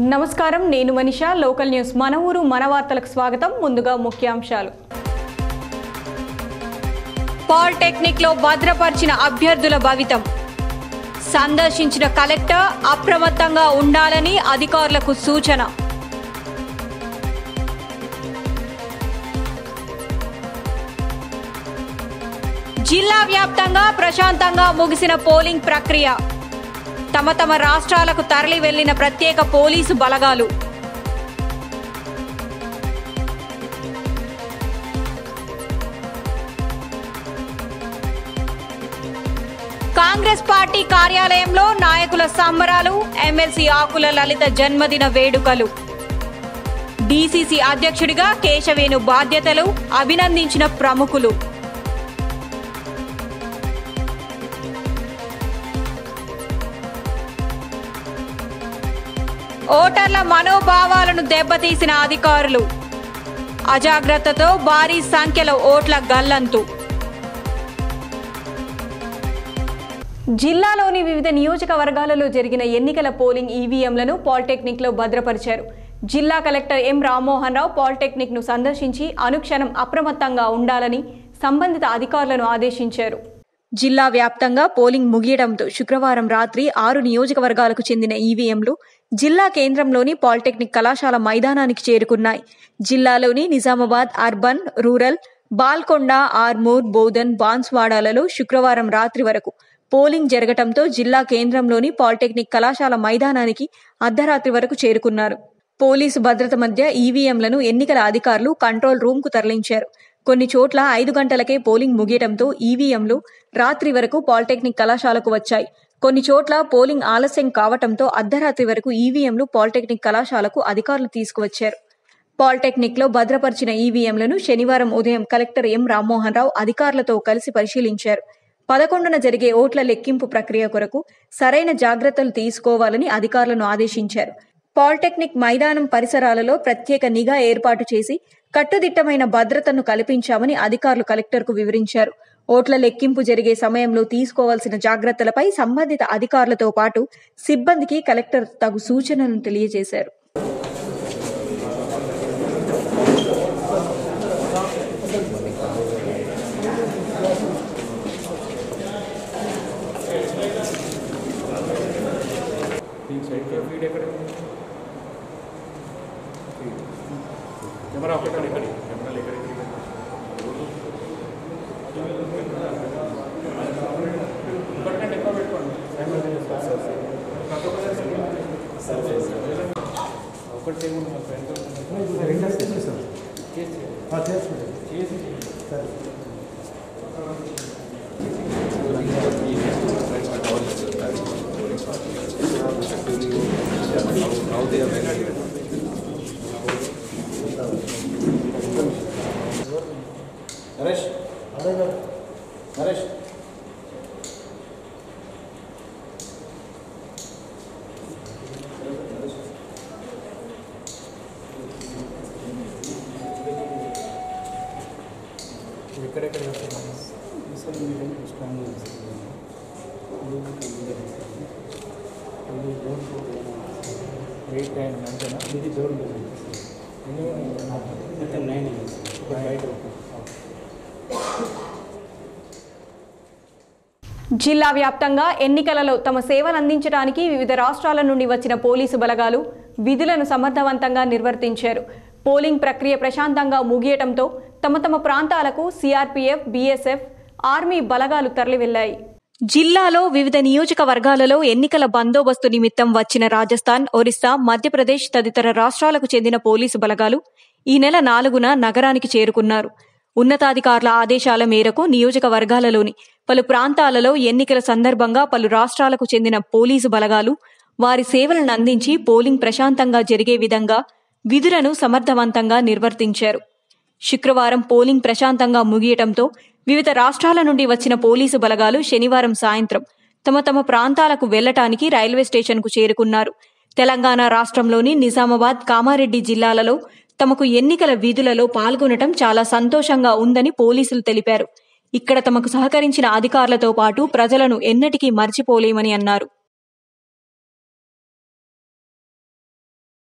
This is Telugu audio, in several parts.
నమస్కారం నేను మనిష లోకల్ న్యూస్ మన ఊరు మన వార్తలకు స్వాగతం ముందుగా ముఖ్యాంశాలు పాలిటెక్నిక్ లో భద్రపరిచిన అభ్యర్థుల భవితం సందర్శించిన కలెక్టర్ అప్రమత్తంగా ఉండాలని అధికారులకు సూచన జిల్లా వ్యాప్తంగా ప్రశాంతంగా ముగిసిన పోలింగ్ ప్రక్రియ తమ తమ రాష్ట్రాలకు తరలి వెళ్లిన ప్రత్యేక పోలీసు బలగాలు కాంగ్రెస్ పార్టీ కార్యాలయంలో నాయకుల సంబరాలు ఎమ్మెల్సీ ఆకుల లలిత జన్మదిన వేడుకలు డీసీసీ అధ్యక్షుడిగా కేశవేణు బాధ్యతలు అభినందించిన ప్రముఖులు ఓటర్ల మనోభావాలను దెబ్బతీసిన అధికారులు అజాగ్రత్తతో భారీ సంఖ్యలో ఓట్ల గల్లంతు జిల్లాలోని వివిధ నియోజకవర్గాలలో జరిగిన ఎన్నికల పోలింగ్ ఈవీఎంలను పాలిటెక్నిక్లో భద్రపరిచారు జిల్లా కలెక్టర్ ఎం రామ్మోహన్ రావు పాలిటెక్నిక్ను సందర్శించి అనుక్షణం అప్రమత్తంగా ఉండాలని సంబంధిత అధికారులను ఆదేశించారు జిల్లా వ్యాప్తంగా పోలింగ్ ముగియడంతో శుక్రవారం రాత్రి ఆరు నియోజకవర్గాలకు చెందిన ఈవీఎంలు జిల్లా కేంద్రంలోని పాలిటెక్నిక్ కళాశాల మైదానానికి చేరుకున్నాయి జిల్లాలోని నిజామాబాద్ అర్బన్ రూరల్ బాల్కొండ ఆర్మూర్ బోధన్ బాన్స్వాడాలలో శుక్రవారం రాత్రి వరకు పోలింగ్ జరగటంతో జిల్లా కేంద్రంలోని పాలిటెక్నిక్ కళాశాల మైదానానికి అర్ధరాత్రి వరకు చేరుకున్నారు పోలీసు భద్రత మధ్య ఈవీఎంలను ఎన్నికల అధికారులు కంట్రోల్ రూమ్కు తరలించారు కొన్ని చోట్ల ఐదు గంటలకే పోలింగ్ ముగియడంతో ఈవీఎంలు రాత్రి వరకు పాలిటెక్నిక్ కళాశాలకు వచ్చాయి కొన్ని చోట్ల పోలింగ్ ఆలస్యం కావటంతో అర్ధరాత్రి వరకు ఈవీఎంలు పాలిటెక్నిక్ కళాశాలకు అధికారులు తీసుకువచ్చారు పాలిటెక్నిక్ లో భద్రపరిచిన ఈవీఎంలను శనివారం ఉదయం కలెక్టర్ ఎం రామ్మోహన్ రావు అధికారులతో కలిసి పరిశీలించారు పదకొండున జరిగే ఓట్ల లెక్కింపు ప్రక్రియ కొరకు సరైన జాగ్రత్తలు తీసుకోవాలని అధికారులను ఆదేశించారు పాలిటెక్నిక్ మైదానం పరిసరాలలో ప్రత్యేక నిఘా ఏర్పాటు చేసి కట్టుదిట్టమైన భద్రతను కల్పించామని అధికారులు కలెక్టర్కు వివరించారు ఓట్ల లెక్కింపు జరిగే సమయంలో తీసుకోవాల్సిన జాగ్రత్తలపై సంబంధిత అధికారులతో పాటు సిబ్బందికి కలెక్టర్ తగు సూచనలను తెలియజేశారు కెమెరా ఎక్కడ ఇక్కడ కెమెరాలు ఎక్కడ ఇక్కడ ఇంకొకటి ఎక్కువ పెట్టుకోండి ఒకటి టేబుల్ మా ఫ్రెండ్ చేసి సరే నరేష్ నరేష్ ఎక్కడెక్కడ ఎయిట్ నైన్ అంతేనా ఇది జోరు మొత్తం నైన్ రైట్ జిల్లా వ్యాప్తంగా ఎన్నికలలో తమ సేవలు అందించడానికి వివిధ రాష్ట్రాల నుండి వచ్చిన పోలీసు బలగాలు విధులను సమర్థవంతంగా నిర్వర్తించారు పోలింగ్ ప్రక్రియ ప్రశాంతంగా ముగియటంతో తమ తమ ప్రాంతాలకు సిఆర్పీఎఫ్ బీఎస్ఎఫ్ ఆర్మీ బలగాలు తరలివెళ్లాయి జిల్లాలో వివిధ నియోజకవర్గాలలో ఎన్నికల బందోబస్తు నిమిత్తం వచ్చిన రాజస్థాన్ ఒరిస్సా మధ్యప్రదేశ్ తదితర రాష్ట్రాలకు చెందిన పోలీసు బలగాలు ఈ నెల నాలుగున నగరానికి చేరుకున్నారు ఉన్నతాధికారుల ఆదేశాల మేరకు నియోజకవర్గాలలోని పలు ప్రాంతాలలో ఎన్నికల సందర్భంగా పలు రాష్ట్రాలకు చెందిన పోలీసు బలగాలు వారి సేవలను అందించి పోలింగ్ ప్రశాంతంగా జరిగే విధంగా విధులను సమర్థవంతంగా నిర్వర్తించారు శుక్రవారం పోలింగ్ ప్రశాంతంగా ముగియటంతో వివిధ రాష్ట్రాల నుండి వచ్చిన పోలీసు బలగాలు శనివారం సాయంత్రం తమ తమ ప్రాంతాలకు వెళ్లటానికి రైల్వే స్టేషన్కు చేరుకున్నారు తెలంగాణ రాష్ట్రంలోని నిజామాబాద్ కామారెడ్డి జిల్లాలలో తమకు ఎన్నికల విధులలో పాల్గొనటం చాలా సంతోషంగా ఉందని పోలీసులు తెలిపారు ఇక్కడ తమకు సహకరించిన అధికారులతో పాటు ప్రజలను ఎన్నటికీ మర్చిపోలేమని అన్నారు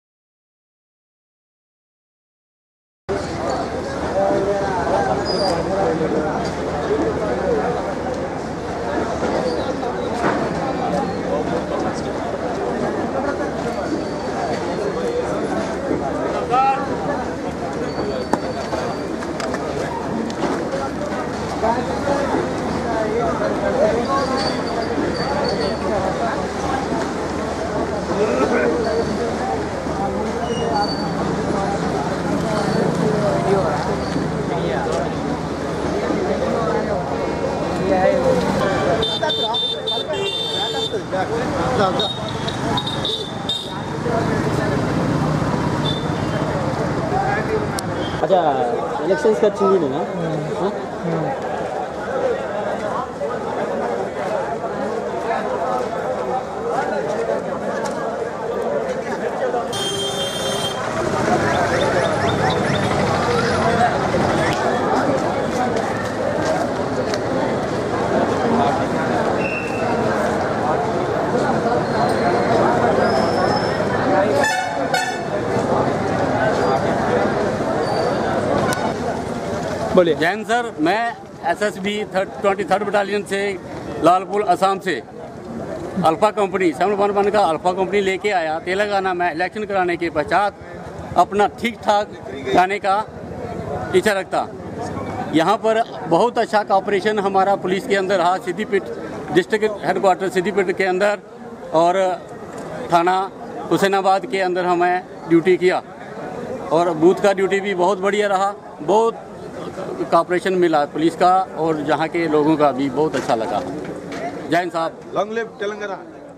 अच्छा इलेक्शन्स का వచ్చింది నేనా बोलिए जैन सर मैं एसएसबी ट्वेंटी थर्ड बटालियन से लालपुर असम से alpha company seven one one का अल्फा कंपनी लेके आया तेलंगाना में इलेक्शन कराने के पश्चात अपना ठीक ठाक जाने का इच्छा रखता यहाँ पर बहुत अच्छा कॉपरेशन हमारा पुलिस के अंदर रहा सिद्दीपेट डिस्ट्रिक्ट हेडक्वार्टर सिद्दीपेट के अंदर और थाना हुसैनाबाद के अंदर हमें ड्यूटी किया और बूथ का ड्यूटी भी बहुत बढ़िया रहा बहुत कॉपरेशन मिला पुलिस का और यहाँ के लोगों का भी बहुत अच्छा लगा जैन साहब లాంగ్ లివ్ తెలంగాణ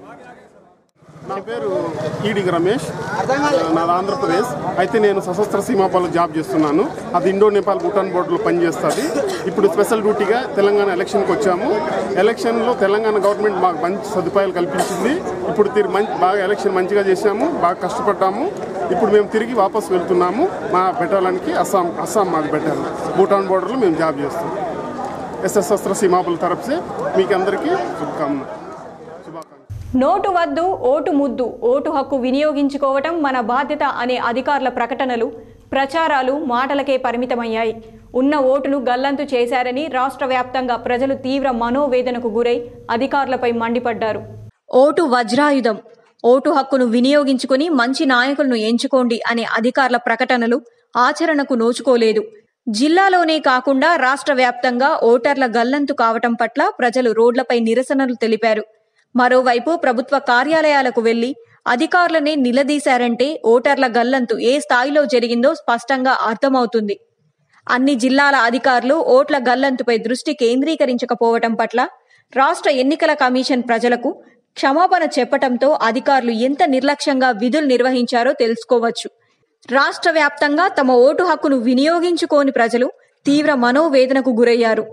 నా పేరు ఈడిగ రమేష్ నాది ఆంధ్రప్రదేశ్ అయితే నేను సశస్త్ర సీమాపాలు జాబ్ చేస్తున్నాను అది ఇండో నేపాల్ భూటాన్ బోర్డులో పనిచేస్తుంది ఇప్పుడు స్పెషల్ డ్యూటీగా తెలంగాణ ఎలక్షన్కి వచ్చాము ఎలక్షన్లో తెలంగాణ గవర్నమెంట్ మాకు మంచి సదుపాయాలు కల్పించింది ఇప్పుడు తిరిగి మంచి బాగా ఎలక్షన్ మంచిగా చేశాము బాగా కష్టపడ్డాము ఇప్పుడు మేము తిరిగి వాపస్ వెళ్తున్నాము మా బెటాలన్కి అస్సాం అస్సాం మాది బెటాలన్ భూటాన్ బోర్డర్లో మేము జాబ్ చేస్తాం సశస్త్ర సీమాపుల తరఫు మీకు అందరికీ శుభకామన శుభాకాంక్షలు నోటు వద్దు ఓటు ముద్దు ఓటు హక్కు వినియోగించుకోవటం మన బాధ్యత అనే అధికారుల ప్రకటనలు ప్రచారాలు మాటలకే పరిమితమయ్యాయి ఉన్న ఓటును గల్లంతు చేశారని రాష్ట్ర వ్యాప్తంగా ప్రజలు తీవ్ర మనోవేదనకు గురై అధికారులపై మండిపడ్డారు ఓటు వజ్రాయుధం ఓటు హక్కును వినియోగించుకుని మంచి నాయకులను ఎంచుకోండి అనే అధికారుల ప్రకటనలు ఆచరణకు నోచుకోలేదు జిల్లాలోనే కాకుండా రాష్ట్ర వ్యాప్తంగా ఓటర్ల గల్లంతు కావటం పట్ల ప్రజలు రోడ్లపై నిరసనలు తెలిపారు మరోవైపు ప్రభుత్వ కార్యాలయాలకు వెళ్లి అధికారులనే నిలదీశారంటే ఓటర్ల గల్లంతు ఏ స్థాయిలో జరిగిందో స్పష్టంగా అర్థమవుతుంది అన్ని జిల్లాల అధికారులు ఓట్ల గల్లంతుపై దృష్టి కేంద్రీకరించకపోవటం పట్ల రాష్ట్ర ఎన్నికల కమిషన్ ప్రజలకు క్షమాపణ చెప్పటంతో అధికారులు ఎంత నిర్లక్ష్యంగా విధులు నిర్వహించారో తెలుసుకోవచ్చు రాష్ట్ర వ్యాప్తంగా తమ ఓటు హక్కును వినియోగించుకోని ప్రజలు తీవ్ర మనోవేదనకు గురయ్యారు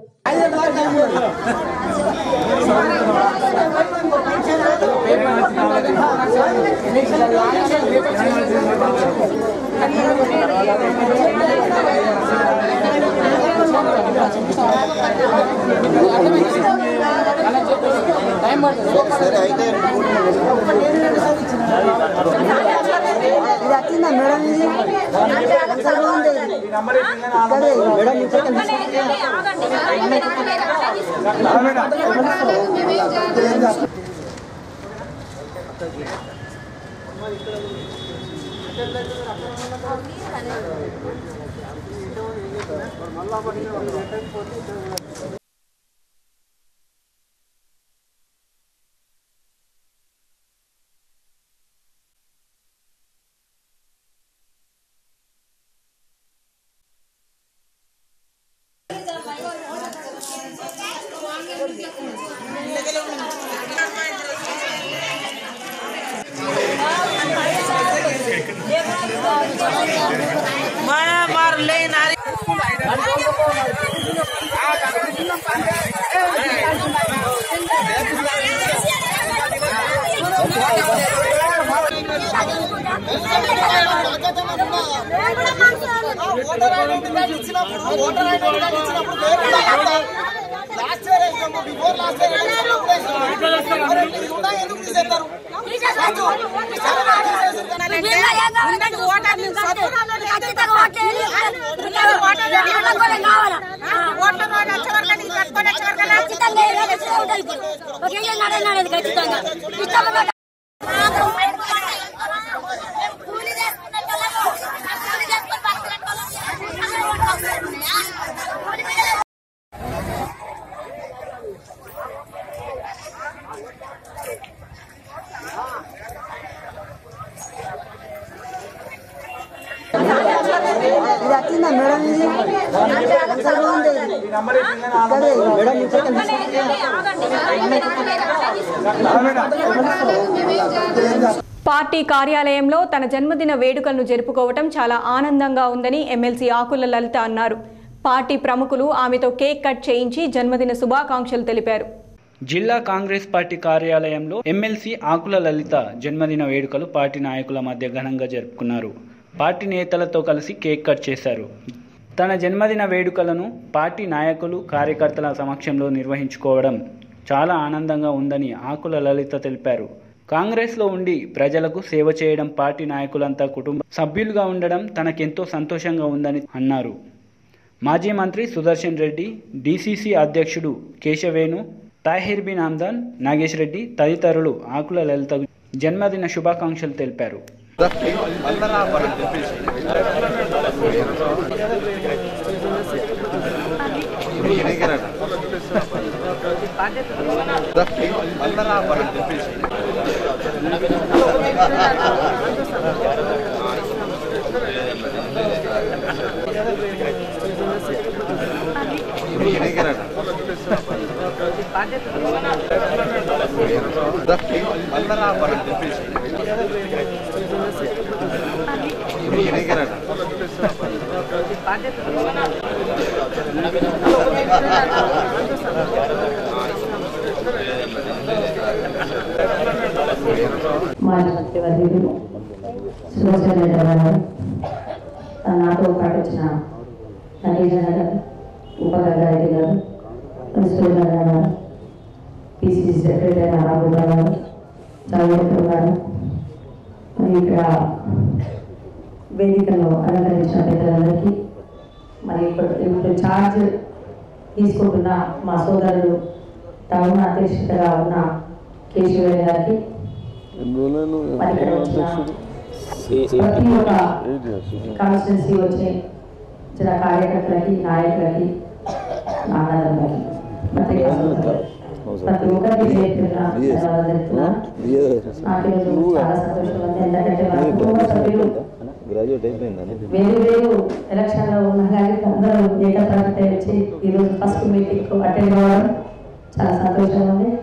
ఇది వచ్చిందా మేడం ఇది ఎంత బాగుంది మేడం ఇక్కడ ఓటర్ ఐడెంటిటీ ఇచ్చినప్పుడు ఓటర్ ఐడెంటిటీ ఇచ్చినప్పుడు లాస్ట్ ఇయర్ వేసినాము బిఫోర్ లాస్ట్ ఇయర్ ఎందుకు తీసేస్తారు ఓటర్ ఓట్ల రోజు వచ్చే వరకు నీకు కట్టుకొని వచ్చే వరకు ఖచ్చితంగా ఏ రోజు ఇష్టం ఉంటుంది ఇప్పుడు. ఒక ఇల్లు నడే నడేది ఖచ్చితంగా ఇష్టం ఉన్న కూలి చేసుకునే వాళ్ళము, కూలి చేసుకొని బతికే వాళ్ళము, ఓట్లు వస్తున్నాయా? కూలి మీద ఇది వచ్చిందా మేడం ఇది ఎంత బాగుంది ఇక్కడే మేడం పార్టీ కార్యాలయంలో తన జన్మదిన వేడుకలను జరుపుకోవటం చాలా ఆనందంగా ఉందని ఎమ్మెల్సీ ఆకుల లలిత అన్నారు పార్టీ ప్రముఖులు ఆమెతో కేక్ కట్ చేయించి జన్మదిన శుభాకాంక్షలు తెలిపారు జిల్లా కాంగ్రెస్ పార్టీ కార్యాలయంలో ఎమ్మెల్సీ ఆకుల లలిత జన్మదిన వేడుకలు పార్టీ నాయకుల మధ్య ఘనంగా జరుపుకున్నారు పార్టీ నేతలతో కలిసి కేక్ కట్ చేశారు తన జన్మదిన వేడుకలను పార్టీ నాయకులు కార్యకర్తల సమక్షంలో నిర్వహించుకోవడం చాలా ఆనందంగా ఉందని ఆకుల లలిత తెలిపారు కాంగ్రెస్లో ఉండి ప్రజలకు సేవ చేయడం పార్టీ నాయకులంతా కుటుంబ సభ్యులుగా ఉండడం తనకెంతో సంతోషంగా ఉందని అన్నారు మాజీ మంత్రి సుదర్శన్ రెడ్డి డీసీసీ అధ్యక్షుడు కేశవేణు తాహిర్ బిన్ ఆమ్దాన్ నాగేష్ రెడ్డి తదితరులు ఆకుల లలిత జన్మదిన శుభాకాంక్షలు తెలిపారు మాజీ మంత్రివర్యులు సుదర్శన్ రెడ్డి గారు నాతో పాటు వచ్చిన నరేష్ గారు ఉపగంగారెడ్డి గారు ప్రిన్సిపల్ గారు పిసిసి సెక్రటరీ నారాయణ గారు జావేద్కర్ గారు మరి ఇక్కడ వేదికలో అలంకరించిన పెద్దలందరికీ మరి ఇప్పుడు ఇప్పుడు ఛార్జ్ తీసుకుంటున్న మా సోదరుడు టౌన్ అధ్యక్షుడిగా ఉన్న కేశవరెడ్డి గారికి మరి ఇక్కడ వచ్చిన ప్రతి ఒక్క కాన్స్టిట్యున్సీ వచ్చే చిన్న కార్యకర్తలకి నాయకులకి నాన్నలకి ప్రత్యేక సోదరులు. ప్రతి ఒక్కరికి చేస్తున్నా చెప్తున్నా నాకు ఈరోజు చాలా సంతోషంగా ఉంది ఎందుకంటే మన కుటుంబ సభ్యులు గ్రాడ్యుయేట్ అయిపోయిందని వేరు వేరు ఎలక్షన్ లో ఉన్నా కానీ అందరూ ఏకత్రత వచ్చి ఈరోజు ఫస్ట్ మీటింగ్ అటెండ్ అవ్వడం చాలా సంతోషంగా ఉంది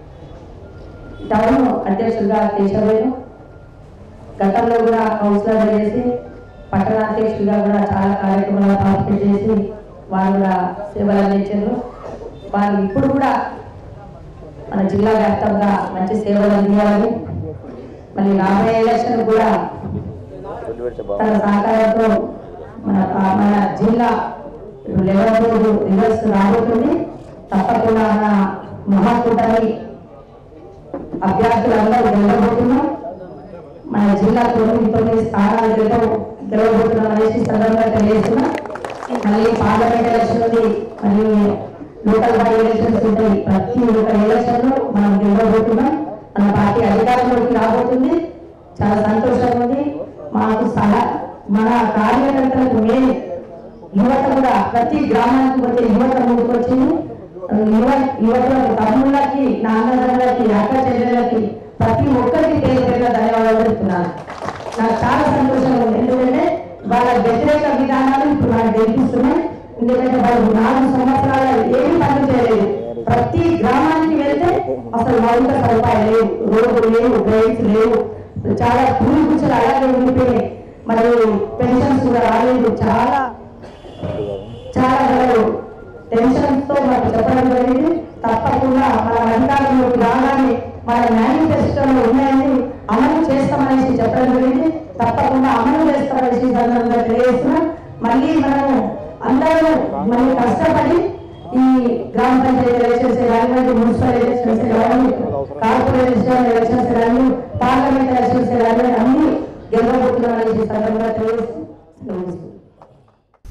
టౌన్ అధ్యక్షుడిగా కేశవేను గతంలో కూడా కౌన్సిలర్ చేసి పట్టణ అధ్యక్షుడిగా కూడా చాలా కార్యక్రమాలు పార్టిసిపేట్ చేసి వారు కూడా సేవలు అందించారు వారు ఇప్పుడు కూడా మన జిల్లా వ్యాప్తంగా మంచి సేవలు అందించాలని మళ్ళీ రాబోయే ఎలక్షన్ కూడా తన సహకారంతో మన మన జిల్లా ఇప్పుడు లెవెల్ రోజు రిజల్ట్స్ రాబోతుంది తప్పకుండా మన మహాకూటమి అభ్యర్థులందరూ గెలవబోతున్నాం మన జిల్లా తొమ్మిది తొమ్మిది స్థానాలు గెలవ గెలవబోతున్నాం అనేసి ఈ సందర్భంగా తెలియజేస్తున్నా మళ్ళీ పార్లమెంట్ ఎలక్షన్ ఉంది మళ్ళీ లోకల్ బాడీ ఎలక్షన్స్ ఉంటాయి ప్రతి ఒక్క ఎలక్షన్ లో మనం గెలవబోతున్నాం మన పార్టీ అధికారంలోకి రాబోతుంది చాలా సంతోషంగా ఉంది మాకు సలహా మన కార్యకర్తలకు మెయిన్ యువత కూడా ప్రతి గ్రామానికి పోతే యువత ముందుకు వచ్చింది యువ యువతులకు తమ్ముళ్ళకి నా అన్నదమ్ములకి అక్క చెల్లెళ్ళకి ప్రతి ఒక్కరికి పేరు పేరుగా ధన్యవాదాలు చెప్తున్నాను నాకు చాలా సంతోషంగా ఉంది ఎందుకంటే వాళ్ళ వ్యతిరేక విధానాలు ఇప్పుడు నాకు తెలిపిస్తున్నాయి ఎందుకంటే వాళ్ళు నాలుగు సంవత్సరాల ఏమీ పనులు చేయలేదు ప్రతి గ్రామానికి వెళ్తే అసలు మౌలిక సదుపాయాలు లేవు రోడ్లు లేవు డ్రైన్స్ లేవు చాలా పూలు గుచ్చలు అలాగే ఉండిపోయినాయి మరి పెన్షన్స్ కూడా రాలేదు చాలా చాలా వాళ్ళు టెన్షన్స్ తో మాకు చెప్పడం జరిగింది తప్పకుండా మన అధికారంలోకి రాగానే మన మేనిఫెస్టోలో ఉన్నాయని అమలు చేస్తామనేసి చెప్పడం జరిగింది తప్పకుండా అమలు చేస్తామనేసి ఈ సందర్భంగా తెలియజేస్తున్నాం మళ్ళీ మనము అందరూ మళ్ళీ కష్టపడి ఈ గ్రామ పంచాయతీ ఎలక్షన్స్ కానివ్వండి మున్సిపల్ ఎలక్షన్స్ కానివ్వండి కార్పొరేషన్ ఎలక్షన్స్ కానీ పార్లమెంట్ ఎలక్షన్స్ కానీ అన్ని గెలవబోతున్నాం అనేసి ఈ సందర్భంగా తెలియజేస్తున్నాం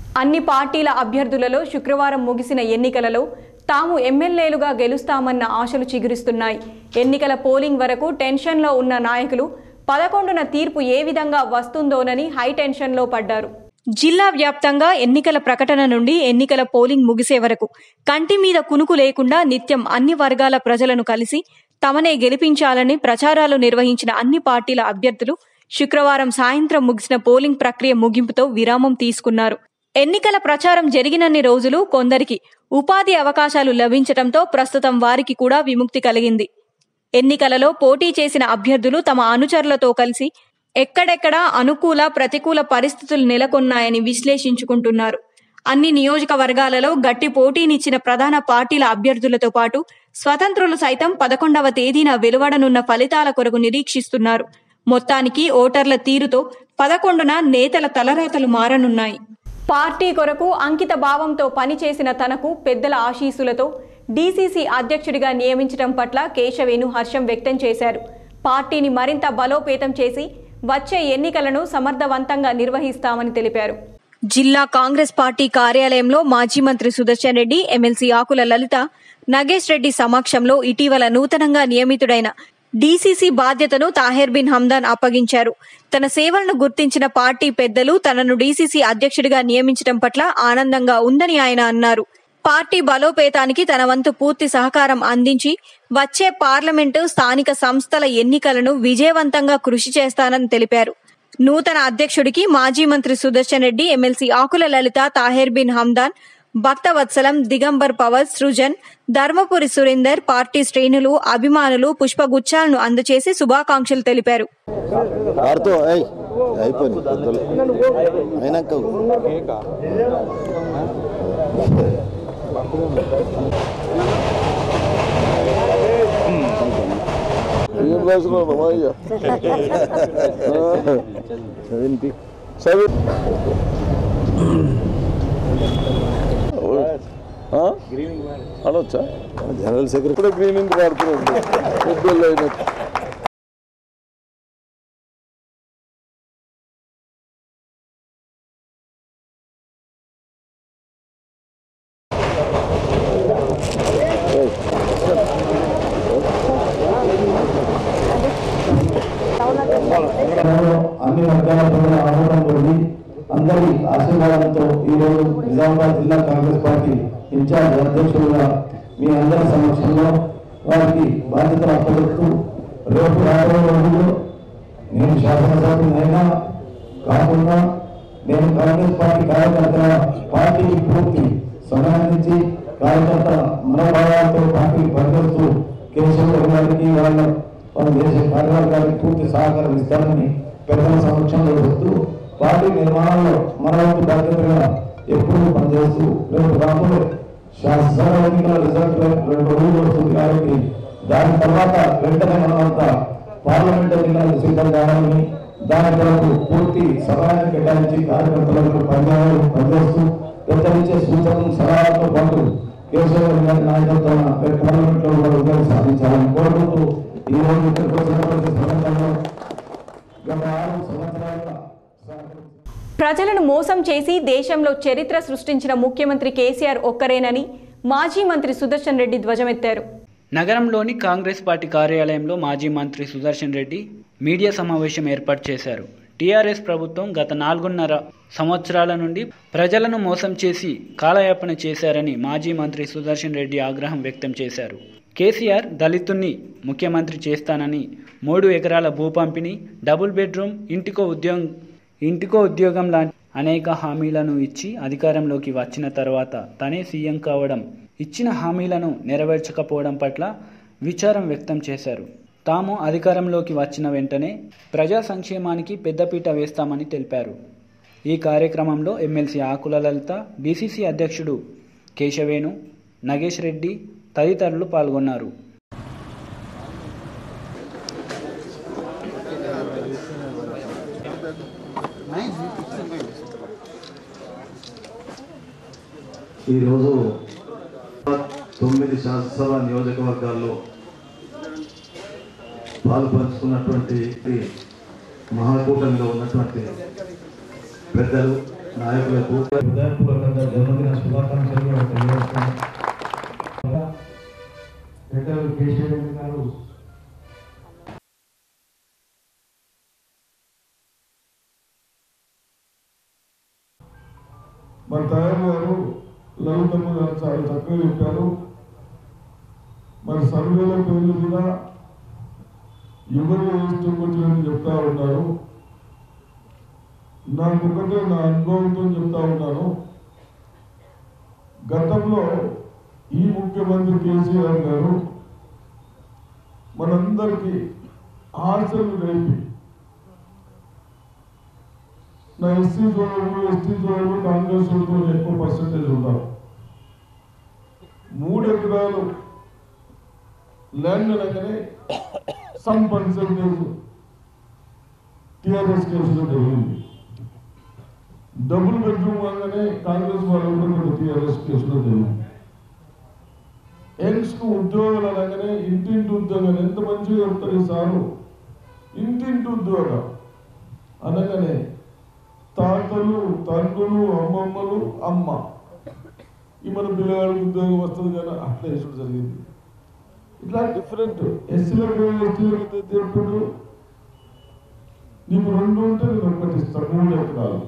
అన్ని పార్టీల అభ్యర్థులలో శుక్రవారం ముగిసిన ఎన్నికలలో తాము ఎమ్మెల్యేలుగా గెలుస్తామన్న ఆశలు చిగురిస్తున్నాయి ఎన్నికల పోలింగ్ వరకు టెన్షన్లో ఉన్న నాయకులు పదకొండున తీర్పు ఏ విధంగా వస్తుందోనని హై టెన్షన్లో పడ్డారు జిల్లా వ్యాప్తంగా ఎన్నికల ప్రకటన నుండి ఎన్నికల పోలింగ్ ముగిసే వరకు కంటి మీద కునుకు లేకుండా నిత్యం అన్ని వర్గాల ప్రజలను కలిసి తమనే గెలిపించాలని ప్రచారాలు నిర్వహించిన అన్ని పార్టీల అభ్యర్థులు శుక్రవారం సాయంత్రం ముగిసిన పోలింగ్ ప్రక్రియ ముగింపుతో విరామం తీసుకున్నారు ఎన్నికల ప్రచారం జరిగినన్ని రోజులు కొందరికి ఉపాధి అవకాశాలు లభించడంతో ప్రస్తుతం వారికి కూడా విముక్తి కలిగింది ఎన్నికలలో పోటీ చేసిన అభ్యర్థులు తమ అనుచరులతో కలిసి ఎక్కడెక్కడ అనుకూల ప్రతికూల పరిస్థితులు నెలకొన్నాయని విశ్లేషించుకుంటున్నారు అన్ని నియోజకవర్గాలలో గట్టి పోటీనిచ్చిన ప్రధాన పార్టీల అభ్యర్థులతో పాటు స్వతంత్రులు సైతం పదకొండవ తేదీన వెలువడనున్న ఫలితాల కొరకు నిరీక్షిస్తున్నారు మొత్తానికి ఓటర్ల తీరుతో పదకొండున నేతల తలరాతలు మారనున్నాయి పార్టీ కొరకు అంకిత భావంతో పనిచేసిన తనకు పెద్దల ఆశీస్సులతో డీసీసీ అధ్యక్షుడిగా నియమించడం పట్ల కేశవేను హర్షం వ్యక్తం చేశారు పార్టీని మరింత బలోపేతం చేసి వచ్చే ఎన్నికలను సమర్థవంతంగా నిర్వహిస్తామని తెలిపారు జిల్లా కాంగ్రెస్ పార్టీ కార్యాలయంలో మాజీ మంత్రి సుదర్శన్ రెడ్డి ఎమ్మెల్సీ ఆకుల లలిత నగేష్ రెడ్డి సమక్షంలో ఇటీవల నూతనంగా నియమితుడైన డీసీసీ బాధ్యతను తాహెర్ బిన్ హమ్దాన్ అప్పగించారు తన సేవలను గుర్తించిన పార్టీ పెద్దలు తనను డీసీసీ అధ్యక్షుడిగా నియమించడం పట్ల ఆనందంగా ఉందని ఆయన అన్నారు పార్టీ బలోపేతానికి తన వంతు పూర్తి సహకారం అందించి వచ్చే పార్లమెంటు స్థానిక సంస్థల ఎన్నికలను విజయవంతంగా కృషి చేస్తానని తెలిపారు నూతన అధ్యక్షుడికి మాజీ మంత్రి సుదర్శన్ రెడ్డి ఎమ్మెల్సీ ఆకుల లలిత తాహెర్ బిన్ హమ్దాన్ భక్తవత్సలం దిగంబర్ పవర్ సృజన్ ధర్మపురి సురేందర్ పార్టీ శ్రేణులు అభిమానులు పుష్పగుచ్చాలను అందజేసి శుభాకాంక్షలు తెలిపారు ఆడుతో అయ్ అయిపోయింది పెద్దలు అయినాక ఏం రాసుకున్నావు అయ్యా చదివి చదివి అనొచ్చా జనరల్ సెక్రటరీ కూడా గ్రీనింగ్ వాడుతున్నాడు పెద్దోళ్ళు అయినట్టు అన్ని వర్గాల ప్రజల ఆమోదం పొంది అందరి ఆశీర్వాదంతో ఈరోజు నిజామాబాద్ జిల్లా కాంగ్రెస్ పార్టీ ఇన్ఛార్జ్ అధ్యక్షులుగా మీ అందరి సమక్షంలో వారికి బాధ్యతలు అప్పచెప్తూ రేపు రాబోయే రోజుల్లో నేను శాసనసభ్యునైనా కాకుండా నేను కాంగ్రెస్ పార్టీ కార్యకర్తల పార్టీకి పూర్తి సమయాన్నించి కార్యకర్తల మనోభావాలతో పార్టీ పనిచేస్తూ కేశవ గారికి వాళ్ళ వాళ్ళ దేశ కార్యవర్గానికి పూర్తి సహకారం ఇస్తానని పెద్దల సమక్షంలో చెప్తూ పార్టీ నిర్మాణంలో మన వంతు బాధ్యతగా ఎప్పుడూ పనిచేస్తూ రేపు రాబోయే శాసన ఎన్నికల రిజల్ట్ రేపు రెండు రోజులు వస్తుంది కాబట్టి దాని తర్వాత వెంటనే మనమంతా పార్లమెంట్ ఎన్నికలకు సిద్ధం కావాలని దాని కొరకు పూర్తి సమయాన్ని కేటాయించి కార్యకర్తలకు పనిచేయాలి పనిచేస్తూ పెద్దలిచ్చే సూచనలు సలహాలతో పాటు కేశవ గారి నాయకత్వం రేపు పార్లమెంట్ లో కూడా విజయం సాధించాలని కోరుకుంటూ ఈ రోజు ఇక్కడికి వచ్చినటువంటి సందర్భంలో గత ఆరు సంవత్సరాలుగా ప్రజలను మోసం చేసి దేశంలో చరిత్ర సృష్టించిన ముఖ్యమంత్రి కేసీఆర్ ఒక్కరేనని మాజీ మంత్రి సుదర్శన్ రెడ్డి ధ్వజమెత్తారు నగరంలోని కాంగ్రెస్ పార్టీ కార్యాలయంలో మాజీ మంత్రి సుదర్శన్ రెడ్డి మీడియా సమావేశం ఏర్పాటు చేశారు టీఆర్ఎస్ ప్రభుత్వం గత నాలుగున్నర సంవత్సరాల నుండి ప్రజలను మోసం చేసి కాలయాపన చేశారని మాజీ మంత్రి సుదర్శన్ రెడ్డి ఆగ్రహం వ్యక్తం చేశారు కేసీఆర్ దళితుణ్ణి ముఖ్యమంత్రి చేస్తానని మూడు ఎకరాల భూ పంపిణీ డబుల్ బెడ్రూమ్ ఇంటికో ఉద్యోగం ఇంటికో ఉద్యోగం లాంటి అనేక హామీలను ఇచ్చి అధికారంలోకి వచ్చిన తర్వాత తనే సీఎం కావడం ఇచ్చిన హామీలను నెరవేర్చకపోవడం పట్ల విచారం వ్యక్తం చేశారు తాము అధికారంలోకి వచ్చిన వెంటనే ప్రజా సంక్షేమానికి పెద్దపీట వేస్తామని తెలిపారు ఈ కార్యక్రమంలో ఎమ్మెల్సీ ఆకుల లలిత డీసీసీ అధ్యక్షుడు కేశవేణు నగేష్ రెడ్డి తదితరులు పాల్గొన్నారు ఈరోజు తొమ్మిది శాసనసభ నియోజకవర్గాల్లో పాల్పంచుకున్నటువంటి మహాకూటమిలో ఉన్నటువంటి పెద్దలు నాయకులకు హృదయపూర్వకంగా జన్మదిన శుభాకాంక్షలు కూడా తెలియజేస్తున్నాను పెద్దలు కేశవ గారు మా తయారు గారు లలితమ్మ గారు చాలా చక్కగా చెప్పారు మరి సర్వేల పేర్లు కూడా ఎవరు ఇష్టం వచ్చినట్టు చెప్తా ఉన్నారు నాకు ఒకటే నా అనుభవంతో చెప్తా ఉన్నాను గతంలో ఈ ముఖ్యమంత్రి కేసీఆర్ గారు మనందరికీ ఆశలు రేపి నా ఎస్సీ సోదరులు ఎస్టీ సోదరులు కాంగ్రెస్ సోదరులు ఎక్కువ పర్సంటేజ్ ఉన్నారు మూడు ఎకరాలు ల్యాండ్ అనగానే సమ్ పర్సంటేజ్ టిఆర్ఎస్ కేసులో జరిగింది డబుల్ బెడ్రూమ్ అనగానే కాంగ్రెస్ వాళ్ళు కూడా టిఆర్ఎస్ కేసులో జరిగింది యంగ్స్ కు ఉద్యోగాలు అనగానే ఇంటింటి ఉద్యోగాలు ఎంత మంచిగా చెప్తారు ఈ సారు ఇంటింటి ఉద్యోగం అనగానే తాతలు తండ్రులు అమ్మమ్మలు అమ్మ ఈ మన పిల్లగాడికి ఉద్యోగం వస్తుంది కానీ అట్లా వేసుడు జరిగింది ఇట్లా డిఫరెంట్ ఎస్సీలకు ఎస్టీలకు చెప్పుడు నీకు రెండు ఉంటే నేను ఒకటి ఇస్తాను మూడు ఎకరాలు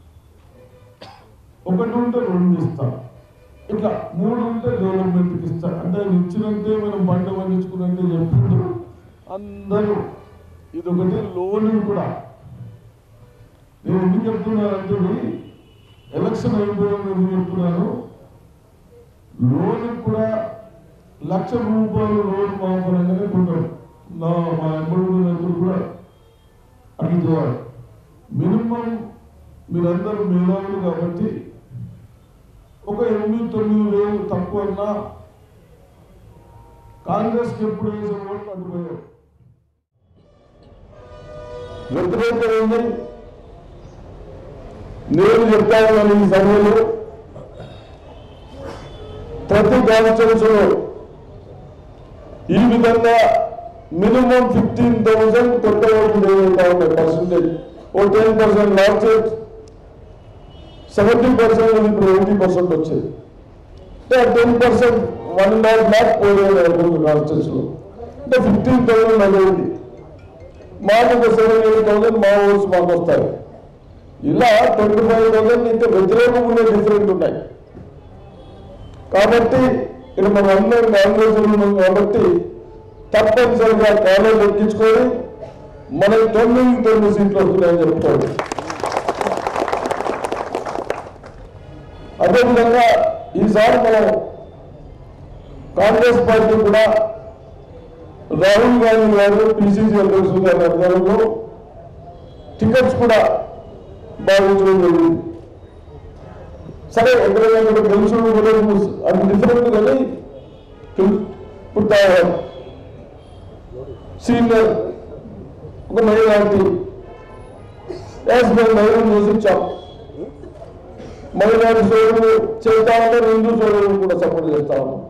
ఒకటి ఉంటే రెండు ఇస్తా ఇట్లా మూడు ఉంటే డెవలప్మెంట్కి ఇస్తా అంటే ఆయన ఇచ్చినట్టే మనం పంట పండించుకున్నట్టే చెప్పుడు అందరూ ఇది ఒకటి లోన్ కూడా నేను ఎందుకు చెప్తున్నానంటే ఇది ఎలక్షన్ అయిపోయింది ఎందుకు చెప్తున్నాను లోన్ కూడా లక్ష రూపాయలు లోన్ మాపరంగానే కొంటారు నా మా ఎంబడి రైతులు కూడా అట్లా చేయాలి మినిమం మీరందరూ మేధావులు కాబట్టి ఒక ఎనిమిది తొమ్మిది వేలు తక్కువ అన్నా కాంగ్రెస్కి ఎప్పుడు వేసే ఓట్లు అడ్డుపోయారు వ్యతిరేకమైంది నేను చెప్తా ఉన్నాను ఈ సమయంలో ప్రతి కాన్స్టిట్యూన్సీలో ఈ విధంగా మినిమం ఫిఫ్టీన్ థౌసండ్ కొత్త ఓట్లు వేయతా ఉన్నాయి పర్సంటేజ్ ఓ ten percent last seventy percent ఇప్పుడు ఎయిటీ పర్సెంట్ వచ్చేది అంటే ten percent one and half lakh పోయేది కాన్స్టిట్యూన్సీలో అంటే ఫిఫ్టీన్ థౌసండ్ అదేది మాకు ఒక సెవెన్ ఎయిట్ థౌసండ్ మా ఓట్స్ మాకు వస్తాయి ఇలా ట్వంటీ ఫైవ్ థౌసండ్ ఇంకా వ్యతిరేకం ఉండే డిఫరెంట్ ఉన్నాయి కాబట్టి ఇక్కడ మనం అందరం కాంగ్రెస్ ఉన్నాం కాబట్టి తప్పనిసరిగా కాలేజ్ ఎక్కించుకొని మనకి తొమ్మిది తొమ్మిది సీట్లు వస్తున్నాయని చెప్పుకోండి అదేవిధంగా ఈసారి మనం కాంగ్రెస్ పార్టీ కూడా రాహుల్ గాంధీ గారు పిసిసి అధ్యక్షులు గారి ఆధ్వర్యంలో టికెట్స్ కూడా భావించడం జరిగింది సరే ఎక్కడైనా ఇక్కడ గెలుచుడు కూడా అది డిఫరెంట్ కానీ గెలు- ఇప్పుడు తా- సీనియర్ ఒక మైనార్టీ యాజ్ మేము ధైర్యం చేసి ఇచ్చాం మైనార్టీ సోదరులు చేస్తా ఉన్నారు హిందూ సోదరులు కూడా సపోర్ట్ చేస్తా ఉన్నాం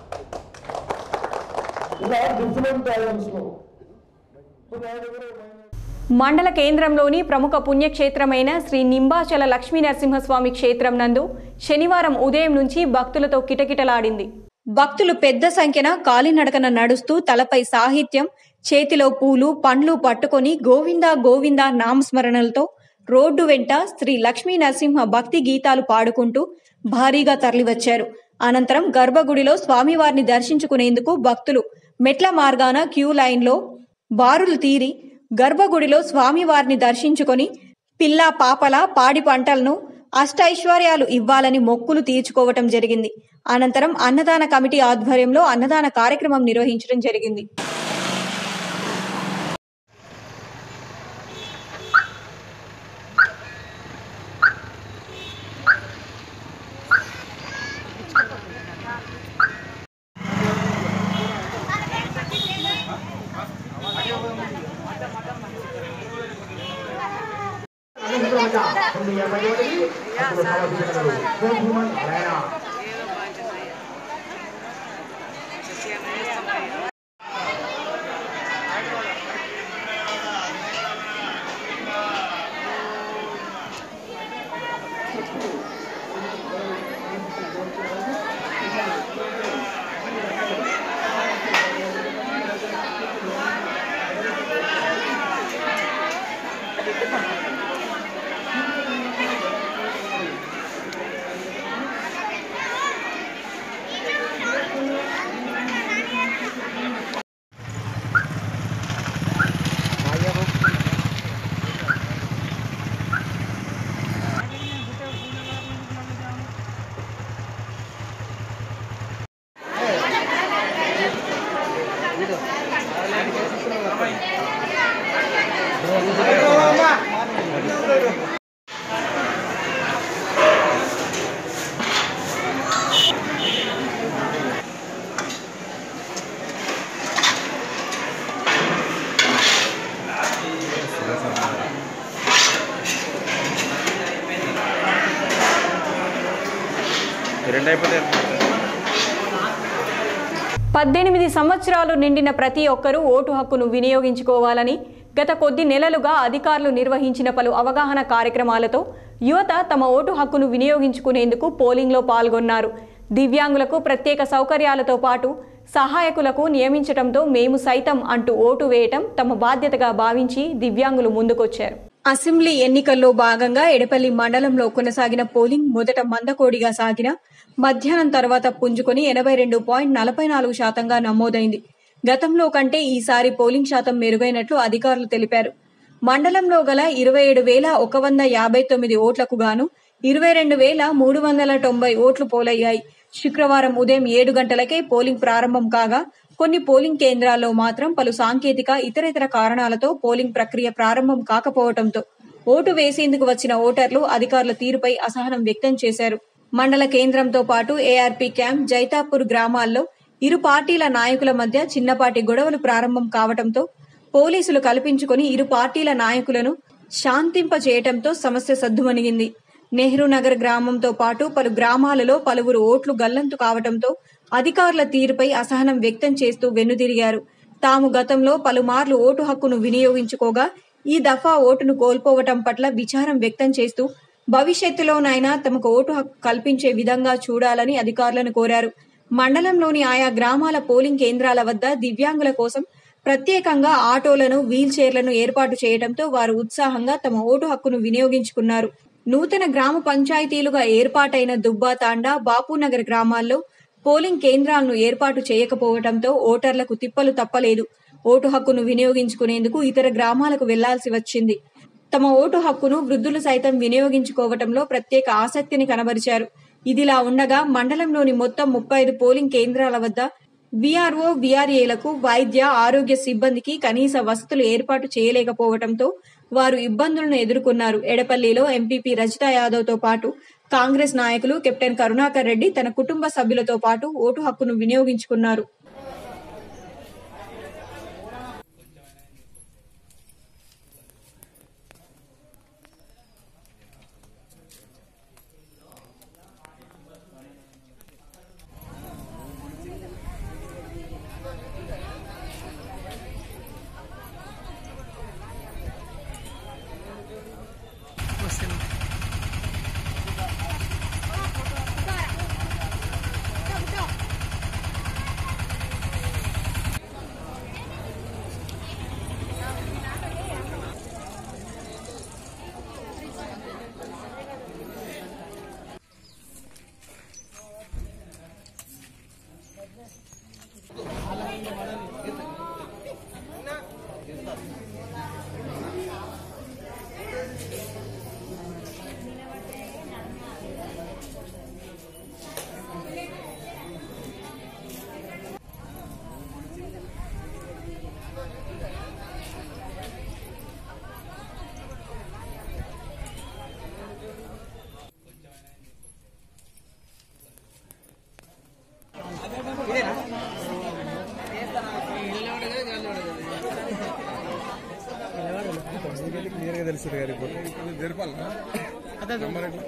ఇలా డిఫరెంట్ టాలెంట్స్ లో ఇప్పుడు నా దగ్గర మండల కేంద్రంలోని ప్రముఖ పుణ్యక్షేత్రమైన శ్రీ నింబాచల లక్ష్మీ నరసింహస్వామి క్షేత్రం నందు శనివారం ఉదయం నుంచి భక్తులతో కిటకిటలాడింది భక్తులు పెద్ద సంఖ్యన కాలినడకన నడుస్తూ తలపై సాహిత్యం చేతిలో పూలు పండ్లు పట్టుకొని గోవిందా గోవిందా నామస్మరణలతో రోడ్డు వెంట శ్రీ లక్ష్మీ నరసింహ భక్తి గీతాలు పాడుకుంటూ భారీగా తరలివచ్చారు అనంతరం గర్భగుడిలో స్వామివారిని దర్శించుకునేందుకు భక్తులు మెట్ల మార్గాన క్యూ లైన్లో బారులు తీరి గర్భగుడిలో స్వామివారిని దర్శించుకొని పిల్ల పాపల పాడి పంటలను అష్టైశ్వర్యాలు ఇవ్వాలని మొక్కులు తీర్చుకోవటం జరిగింది అనంతరం అన్నదాన కమిటీ ఆధ్వర్యంలో అన్నదాన కార్యక్రమం నిర్వహించడం జరిగింది లేకపోతే పద్దెనిమిది సంవత్సరాలు నిండిన ప్రతి ఒక్కరూ ఓటు హక్కును వినియోగించుకోవాలని గత కొద్ది నెలలుగా అధికారులు నిర్వహించిన పలు అవగాహన కార్యక్రమాలతో యువత తమ ఓటు హక్కును వినియోగించుకునేందుకు పోలింగ్లో పాల్గొన్నారు దివ్యాంగులకు ప్రత్యేక సౌకర్యాలతో పాటు సహాయకులకు నియమించడంతో మేము సైతం అంటూ ఓటు వేయటం తమ బాధ్యతగా భావించి దివ్యాంగులు ముందుకొచ్చారు అసెంబ్లీ ఎన్నికల్లో భాగంగా ఎడపల్లి మండలంలో కొనసాగిన పోలింగ్ మొదట మందకోడిగా సాగిన మధ్యాహ్నం తర్వాత పుంజుకొని ఎనభై రెండు పాయింట్ నలభై నాలుగు శాతంగా నమోదైంది గతంలో కంటే ఈసారి పోలింగ్ శాతం మెరుగైనట్లు అధికారులు తెలిపారు మండలంలో గల ఇరవై ఏడు వేల ఒక వంద యాభై తొమ్మిది ఓట్లకు గాను ఇరవై రెండు వేల మూడు వందల తొంభై ఓట్లు పోలయ్యాయి శుక్రవారం ఉదయం ఏడు గంటలకే పోలింగ్ ప్రారంభం కాగా కొన్ని పోలింగ్ కేంద్రాల్లో మాత్రం పలు సాంకేతిక ఇతరేతర కారణాలతో పోలింగ్ ప్రక్రియ ప్రారంభం కాకపోవడంతో ఓటు వేసేందుకు వచ్చిన ఓటర్లు అధికారుల తీరుపై అసహనం వ్యక్తం చేశారు మండల కేంద్రంతో పాటు ఏఆర్పీ క్యాంప్ జైతాపూర్ గ్రామాల్లో ఇరు పార్టీల నాయకుల మధ్య చిన్నపాటి గొడవలు ప్రారంభం కావడంతో పోలీసులు కల్పించుకొని ఇరు పార్టీల నాయకులను శాంతింప చేయటంతో సమస్య సద్దుమణిగింది నెహ్రూ నగర్ గ్రామంతో పాటు పలు గ్రామాలలో పలువురు ఓట్లు గల్లంతు కావటంతో అధికారుల తీరుపై అసహనం వ్యక్తం చేస్తూ వెన్నుదిరిగారు తాము గతంలో పలుమార్లు ఓటు హక్కును వినియోగించుకోగా ఈ దఫా ఓటును కోల్పోవటం పట్ల విచారం వ్యక్తం చేస్తూ భవిష్యత్తులోనైనా తమకు ఓటు హక్కు కల్పించే విధంగా చూడాలని అధికారులను కోరారు మండలంలోని ఆయా గ్రామాల పోలింగ్ కేంద్రాల వద్ద దివ్యాంగుల కోసం ప్రత్యేకంగా ఆటోలను వీల్ చైర్లను ఏర్పాటు చేయడంతో వారు ఉత్సాహంగా తమ ఓటు హక్కును వినియోగించుకున్నారు నూతన గ్రామ పంచాయతీలుగా ఏర్పాటైన దుబ్బాతాండా బాపూనగర్ గ్రామాల్లో పోలింగ్ కేంద్రాలను ఏర్పాటు చేయకపోవడంతో ఓటర్లకు తిప్పలు తప్పలేదు ఓటు హక్కును వినియోగించుకునేందుకు ఇతర గ్రామాలకు వెళ్లాల్సి వచ్చింది తమ ఓటు హక్కును వృద్ధులు సైతం వినియోగించుకోవటంలో ప్రత్యేక ఆసక్తిని కనబరిచారు ఇదిలా ఉండగా మండలంలోని మొత్తం ముప్పై ఐదు పోలింగ్ కేంద్రాల వద్ద విఆర్ఓ విఆర్ఏలకు వైద్య ఆరోగ్య సిబ్బందికి కనీస వసతులు ఏర్పాటు చేయలేకపోవడంతో వారు ఇబ్బందులను ఎదుర్కొన్నారు ఎడపల్లిలో ఎంపీపీ రజిత యాదవ్ తో పాటు కాంగ్రెస్ నాయకులు కెప్టెన్ కరుణాకర్ రెడ్డి తన కుటుంబ సభ్యులతో పాటు ఓటు హక్కును వినియోగించుకున్నారు క్లియర్గా తెలుస్తుంది గారు ఇప్పుడు జరపాలా నెంబర్ ఎట్లా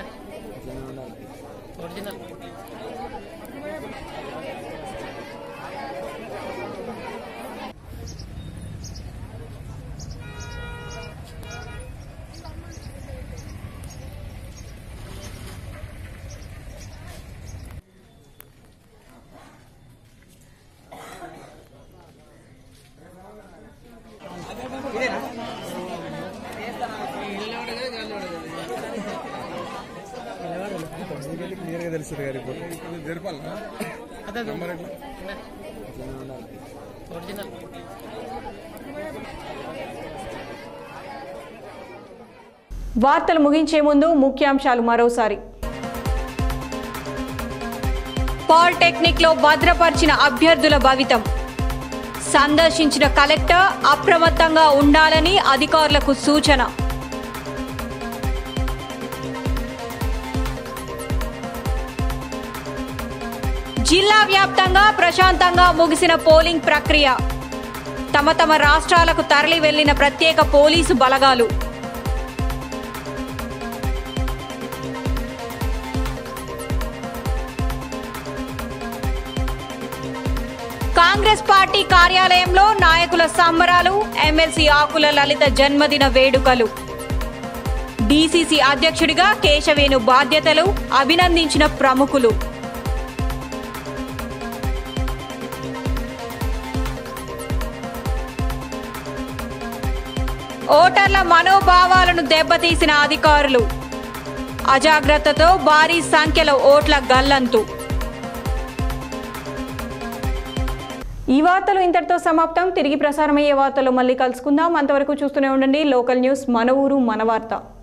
క్లియర్గా తెలుస్తుంది గారు ఇప్పుడు జరపాలా నెంబర్ ఎట్లా వార్తలు ముగించే ముందు ముఖ్యాంశాలు మరోసారి పాలిటెక్నిక్ లో భద్రపరిచిన అభ్యర్థుల భవితం సందర్శించిన కలెక్టర్ అప్రమత్తంగా ఉండాలని అధికారులకు సూచన జిల్లా వ్యాప్తంగా ప్రశాంతంగా ముగిసిన పోలింగ్ ప్రక్రియ తమ తమ రాష్ట్రాలకు తరలి వెళ్లిన ప్రత్యేక పోలీసు బలగాలు కాంగ్రెస్ పార్టీ కార్యాలయంలో నాయకుల సంబరాలు ఎమ్మెల్సీ ఆకుల లలిత జన్మదిన వేడుకలు డీసీసీ అధ్యక్షుడిగా కేశవేను బాధ్యతలు అభినందించిన ప్రముఖులు ఓటర్ల మనోభావాలను దెబ్బతీసిన అధికారులు అజాగ్రత్తతో భారీ సంఖ్యలో ఓట్ల గల్లంతు ఈ వార్తలు ఇంతటితో సమాప్తం తిరిగి ప్రసారమయ్యే వార్తలు మళ్ళీ కలుసుకుందాం అంతవరకు చూస్తూనే ఉండండి లోకల్ న్యూస్ మన ఊరు మన వార్త